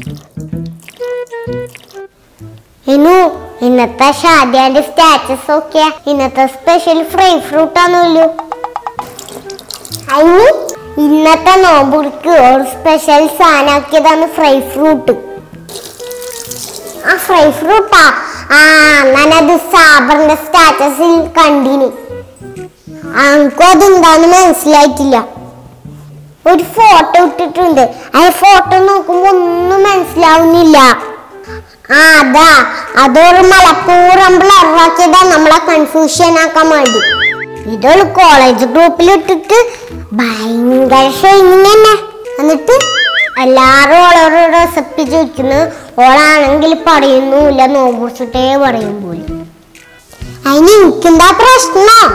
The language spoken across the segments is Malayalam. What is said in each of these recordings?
ഇന്നു ഇന്നത്തെ ഷാദിയാന്റെ സ്റ്റാറ്റസ് ഒക്കെ ഇന്നത്തെ സ്പെഷ്യൽ ഫ്രൈ ഫ്രൂട്ട് ആണല്ലോ അതിന് ഇന്നത്തെ നോമ്പുക്ക് ഒരു സ്പെഷ്യൽ സാധനമാക്കിയതാണ് ഫ്രൈ ഫ്രൂട്ട് ആ ഫ്രൈ ഫ്രൂട്ടാ ആ ഞാനത് സാബറിന്റെ സ്റ്റാറ്റസിൽ കണ്ടിന് എനിക്കും അതെന്താന്ന് മനസ്സിലായിട്ടില്ല ഒരു ഫോട്ടോ ഇട്ടിട്ടുണ്ട് ആ ഫോട്ടോ നോക്കുമ്പോ ഒന്നും മനസ്സിലാവുന്നില്ല ആ അതാ അതൊരു മലപ്പൂറം ബ്ലറാക്കിയതാ നമ്മളെ കൺഫ്യൂഷൻ ആക്കാൻ വേണ്ടി ഇതൊരു കോളേജ് ഗ്രൂപ്പിൽ ഇട്ടിട്ട് ഭയങ്കര ഷെയിമിങ് തന്നെ എന്നിട്ട് എല്ലാരും ഓളോട് റെസിപ്പി ചോദിക്കുന്നു ഓളാണെങ്കിൽ പറയുന്നുമില്ല നോമ്പുടിച്ചിട്ടേ പറയും പോലും അതിന് എനിക്കെന്താ പ്രശ്നം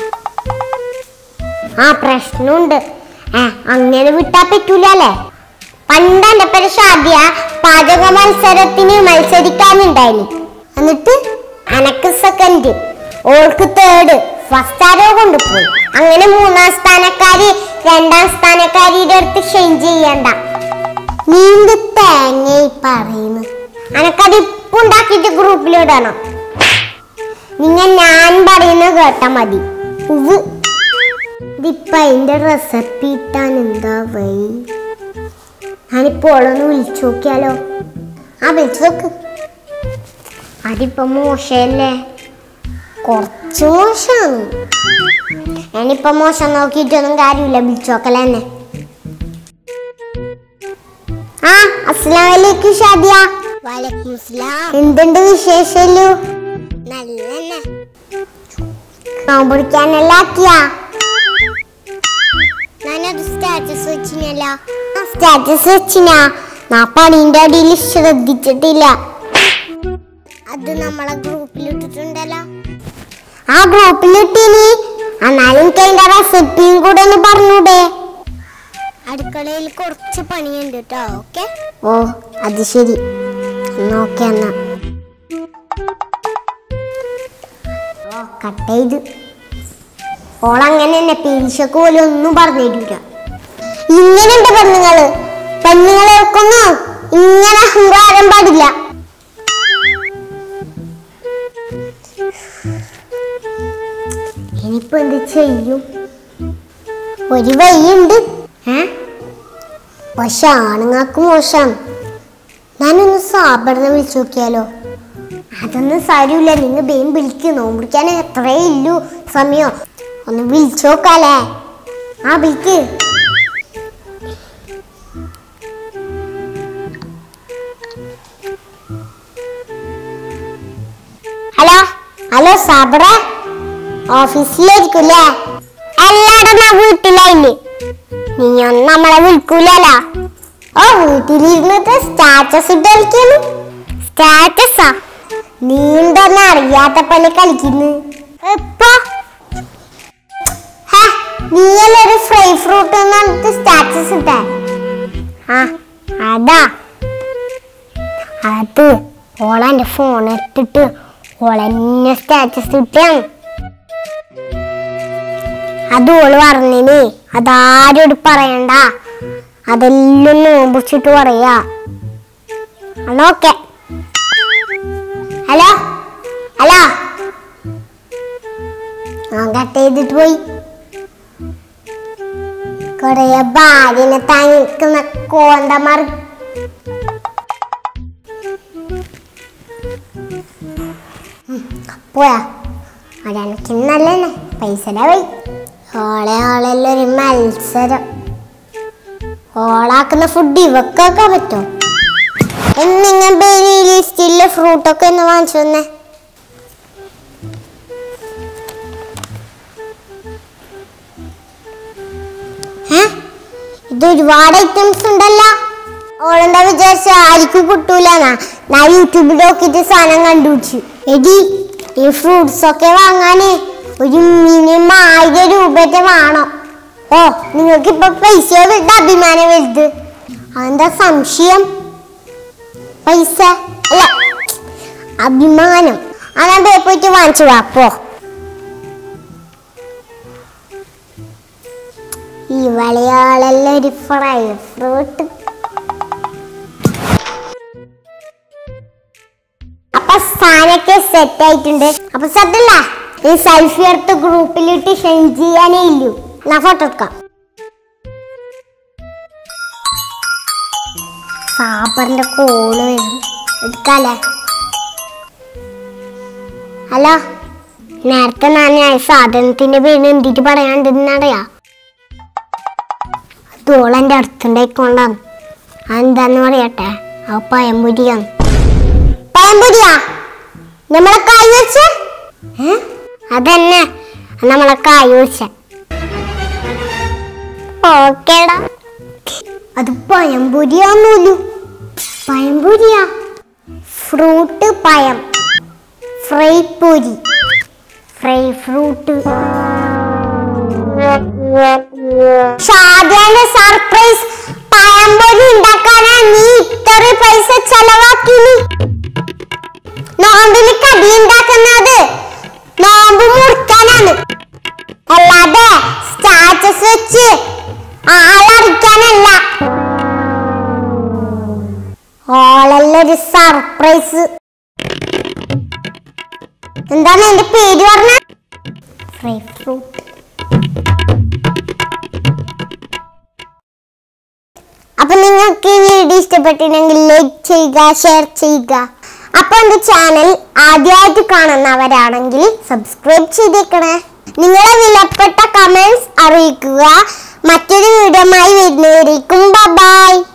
ആ പ്രശ്നമുണ്ട് ആ അങ്ങനെ വിട്ടാ പറ്റൂലല്ലേ പണ്ട് എന്റെ പേര് ഷാദിയ പാചക മത്സരത്തിന് മത്സരിക്കാനുണ്ടായിന് എന്നിട്ട് അനക്ക് സെക്കൻഡ് ഓൾക്ക് തേർഡ് ഫസ്റ്റ് ആരോ കൊണ്ടുപോയി അങ്ങനെ മൂന്നാം സ്ഥാനക്കാരി രണ്ടാം സ്ഥാനക്കാരിയുടെ അടുത്ത് ചേഞ്ച് ചെയ്യണ്ട നീന്ത് തേങ്ങ ഈ പറയുന്നു അനക്കത് ഇപ്പൊ ഉണ്ടാക്കിയിട്ട് ഗ്രൂപ്പിലിടണം നിങ്ങൾ ഞാൻ പറയുന്നത് കേട്ടാ മതി ഉവ് ഇതിപ്പോ അതിന്റെ റെസിപ്പി ഇട്ടാൻ എന്താ വഴി ഞാനിപ്പോ ഓളൊന്ന് വിളിച്ചു നോക്കിയാലോ ആ വിളിച്ചു നോക്ക് അതിപ്പോ മോശമല്ലേ കുറച്ച് മോശമാണ് ഞാനിപ്പോ മോശം നോക്കിയിട്ടൊന്നും കാര്യമില്ല വിളിച്ചു നോക്കല തന്നെ ആ അസ്സലാം വലൈക്കും ഷാദിയ വലൈക്കും അസ്സലാം എന്തുണ്ട് വിശേഷല്ലോ നല്ല നോമ്പൊടിക്കാനല്ല ആക്കിയാ ഞാനത് സ്റ്റാറ്റസ് വെച്ചിനല്ല സ്റ്റാറ്റസ് വെച്ചിനാ നാ പണീന്റെ അടിയിൽ ശ്രദ്ധിച്ചിട്ടില്ല അത് നമ്മളെ ഗ്രൂപ്പിൽ ഇട്ടിട്ടുണ്ടല്ലോ ആ ഗ്രൂപ്പിൽ ഇട്ടിനി എന്നാലും എനിക്ക് അതിന്റെ റെസിപ്പിയും കൂടെ ഒന്ന് പറഞ്ഞൂടെ അടുക്കളയിൽ കുറച്ച് പണിയുണ്ട് കേട്ടോ ഓക്കെ ഓ അത് ശരി നോക്കെ എന്നാ ഓ കട്ട് ചെയ്ത് ഓളങ്ങനെ തന്നെ പീരിശക്ക് പോലും ഒന്നും പറഞ്ഞിട്ടില്ല ഇങ്ങനെയുണ്ട് പെണ്ണുങ്ങള് പെണ്ണുങ്ങളെക്കൊന്നും ഇങ്ങനെ അഹങ്കാരം പാടില്ല ഇനിയിപ്പോ എന്ത് ചെയ്യും ഒരു വഴിയുണ്ട് ഏ പക്ഷെ ആണുങ്ങൾക്ക് മോശം ഞാനൊന്ന് സാബറിനെ വിളിച്ചു നോക്കിയാലോ അതൊന്നും സാരമില്ല നിങ്ങൾ വേഗം വിളിക്ക് നോമ്പിടിക്കാൻ എത്രേ ഇല്ലു സമയം ഒന്ന് വിളിച്ചു നോക്കാലേ ആ വിളിക്ക് ഹലോ ഹലോ സാബറ ഓഫീസിലായിരിക്കൂലേ എല്ലാടും ഞാൻ വീട്ടിലായില്ലേ നീ ഒന്നും നമ്മളെ വിളിക്കൂലല്ലോ ഓ വീട്ടിലിരുന്നിട്ട് സ്റ്റാറ്റസ് ഇട്ട് കളിക്കുന്നു സ്റ്റാറ്റസാ നീന്തൊന്നും അറിയാത്ത പോലെ കളിക്കുന്നു എപ്പോ ഹേ, നീയല്ലേ ഒരു ഫ്രൈ ഫ്രൂട്ട് എന്ന് പറഞ്ഞിട്ട് സ്റ്റാറ്റസ് ഇട്ടേ ആ അതാ അത് ഓളെന്റെ ഫോൺ എടുത്തിട്ട് ഓളെന്നെ സ്റ്റാറ്റസ് ഇട്ടാണ് അത് ഓള് പറഞ്ഞിനി അതാരോട് പറയണ്ട അതെല്ലാം നോമ്പിച്ചിട്ട് പറയാ ഓക്കെ ഹലോ ഹലോ ആ കട്ട് ചെയ്തിട്ട് പോയി കൊറേ ഭാര്യനെ തങ്ങിക്കുന്ന കോന്തമാർ പോയാ അതെനിക്ക് നല്ലതന്നെ പൈസയുടെ പോയി ഓളെ ഓളെല്ലാം ഒരു മത്സരം ഓളാക്കുന്ന ഫുഡ് ഇവക്കൊക്കെ പറ്റും എന്നിങ്ങ ബേരി ലിസ്റ്റിലെ ഫ്രൂട്ടൊക്കെ ഒന്ന് വാങ്ങിച്ചു വന്നേ ഏ? ഇത് ഒരുപാട് ഐറ്റംസ് ഉണ്ടല്ലോ ഓളെന്താ വിചാരിച്ച ആർക്കും കിട്ടൂലെന്നാ ഞാൻ യൂട്യൂബിൽ നോക്കിയിട്ട് സാധനം കണ്ടുപിടിച്ചു എടി ഈ ഫ്രൂട്ട്സ് ഒക്കെ വാങ്ങാന് ഒരു മിനിമം ആയിരം രൂപയൊക്കെ വേണം ഓ നിങ്ങൾക്ക് ഇപ്പൊ പൈസ വലുത് അഭിമാനം വലുത് അതെന്താ സംശയം പൈസ അല്ല അഭിമാനം അതാ ബേ പോയിട്ട് വാങ്ങിച്ചു വാ പോ ഈ വളയാളെല്ലാം ഒരു ഫ്രൈ ഫ്രൂട്ട് സാധനമൊക്കെ സെറ്റ് ആയിട്ടുണ്ട് അപ്പൊ സത്യല്ല ഈ സെൽഫി എടുത്ത് ഗ്രൂപ്പിലിട്ട് ഷെയർ ചെയ്യാനേ ഇല്ലു എന്നാ ഫോട്ടോ എടുക്കാം സാപ്പറിന്റെ കോള് വരും എടുക്കാല്ലേ ഹലോ നേരത്തെ ഞാൻ ആ സാധനത്തിന്റെ പേര് എന്തിട്ട് പറയാണ്ടെന്നറിയാ തോളെന്റെ അടുത്തുണ്ടായിക്കൊണ്ടാണ് അതെന്താന്ന് പറയട്ടെ ആ പയമ്പുരിയാണ് പയമ്പുരിയാ നമ്മളെ കായ് വെച്ച അതന്നെ നമ്മളെ കായ് വെച്ച ഓക്കേടാ അത് പയമ്പുരിയാന്നൂല്ലു പയമ്പുരിയാ ഫ്രൂട്ട് പയം ഫ്രൈ പൂരി ഫ്രൈ ഫ്രൂട്ട് ഷാദിയാന്റെ സർപ്രൈസ് പഴംപൊരി ഉണ്ടാക്കാനാ നീ ഇത്ര പൈസ ചെലവാക്കി നോമ്പിന് കടി ഉണ്ടാക്കുന്നത് നോമ്പ് മുറിക്കാനാണ് അല്ലാതെ സ്റ്റാറ്റസ് വെച്ച് ആളറിയിക്കാനല്ല ഓളല്ലൊരു സർപ്രൈസ് എന്താണ് എന്റെ പേര് പറഞ്ഞ ഫ്രൈ ഫ്രൂട്ട് അപ്പൊ നിങ്ങൾക്ക് ഈ വീഡിയോ ഇഷ്ടപ്പെട്ടിട്ടുണ്ടെങ്കിൽ ലൈക്ക് ചെയ്യുക ഷെയർ ചെയ്യുക അപ്പൊ എന്റെ ചാനൽ ആദ്യമായിട്ട് കാണുന്നവരാണെങ്കിൽ സബ്സ്ക്രൈബ് ചെയ്തേക്കണേ നിങ്ങളെ വിലപ്പെട്ട കമന്റ്സ് അറിയിക്കുക മറ്റൊരു വീഡിയോമായി വരുന്നവരേക്കും ബൈ